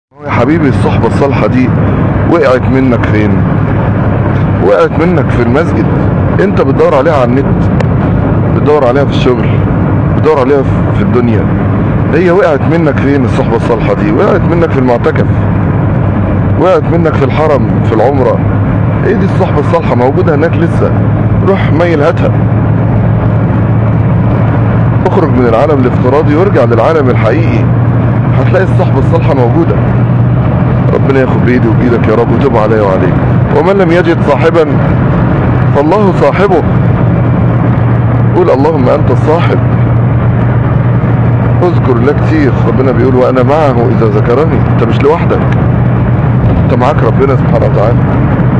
يا حبيبي الصحبة الصالحة دي وقعت منك فين وقعت منك في المسجد انت بتدور عليها على النت بتدور عليها في الشغل بتدور عليها في- في الدنيا هي وقعت منك فين الصحبة الصالحة دي وقعت منك في المعتكف وقعت منك في الحرم في العمرة ايه دي الصحبة الصالحة موجودة هناك لسه روح ميل هاتها اخرج من العالم الافتراضي وارجع للعالم الحقيقي هتلاقي الصحبة الصالحة موجودة ربنا ياخد بإيدي وبإيدك يا رب وتب علي وعليك ومن لم يجد صاحبا فالله صاحبه قول اللهم أنت الصاحب اذكر الله كتير ربنا بيقول وأنا معه إذا ذكرني أنت مش لوحدك أنت معاك ربنا سبحانه وتعالى